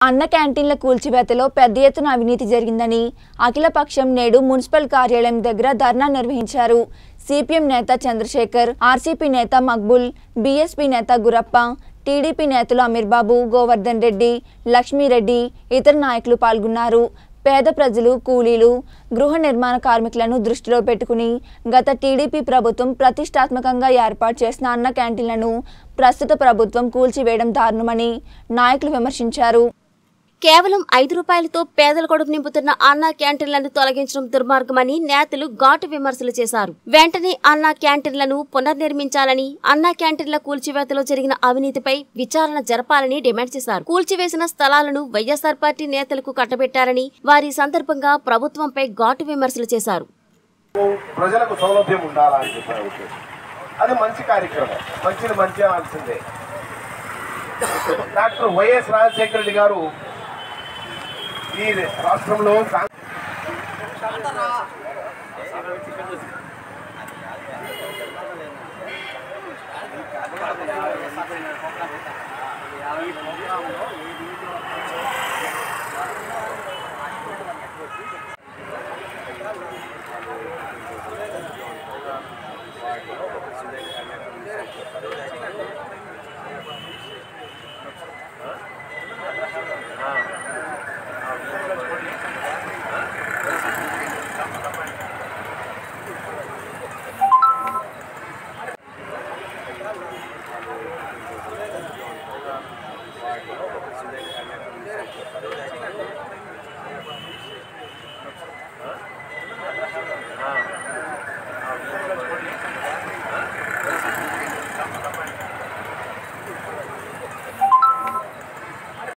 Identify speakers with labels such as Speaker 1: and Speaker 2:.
Speaker 1: అన్న క్యాంటీన్ల కూల్చివేతలో పెద్ద ఎత్తున అవినీతి జరిగిందని అఖిలపక్షం నేడు మున్సిపల్ కార్యాలయం దగ్గర ధర్నా నిర్వహించారు సిపిఎం నేత చంద్రశేఖర్ ఆర్సీపీ నేత మక్బుల్ బీఎస్పీ నేత గురప్ప టీడీపీ నేతలు అమీర్బాబు గోవర్ధన్ రెడ్డి లక్ష్మీరెడ్డి ఇతర నాయకులు పాల్గొన్నారు పేద ప్రజలు కూలీలు గృహ నిర్మాణ కార్మికులను దృష్టిలో పెట్టుకుని గత టీడీపీ ప్రభుత్వం ప్రతిష్టాత్మకంగా ఏర్పాటు చేసిన అన్న క్యాంటీన్లను ప్రస్తుత ప్రభుత్వం కూల్చివేయడం దారుణమని నాయకులు విమర్శించారు
Speaker 2: కేవలం ఐదు రూపాయలతో పేదల కొడుకు నింపుతున్న అన్నా క్యాంటీన్లను తొలగించడం దుర్మార్గమని నేతలు ఘాటు విమర్శలు చేశారు వెంటనే అన్నా క్యాంటీన్లను పునర్నిర్మించాలని అన్నా క్యాంటీన్ల కూల్చివేతలో జరిగిన అవినీతిపై విచారణ జరపాలని డిమాండ్ చేశారు కూల్చివేసిన స్థలాలను వైఎస్ఆర్ పార్టీ నేతలకు కట్టబెట్టారని వారి సందర్భంగా ప్రభుత్వంపై ఘాటు విమర్శలు చేశారు
Speaker 3: ప్రజలకు సౌలభ్యం ఉండాలని చెప్పిన ఉద్దేశం అది మంచి కార్యక్రమం మంచిని మంచి అనాల్సిందే డాక్టర్ వైఎస్ రాజశేఖర రెడ్డి గారు ఈ రాష్ట్రంలో కా-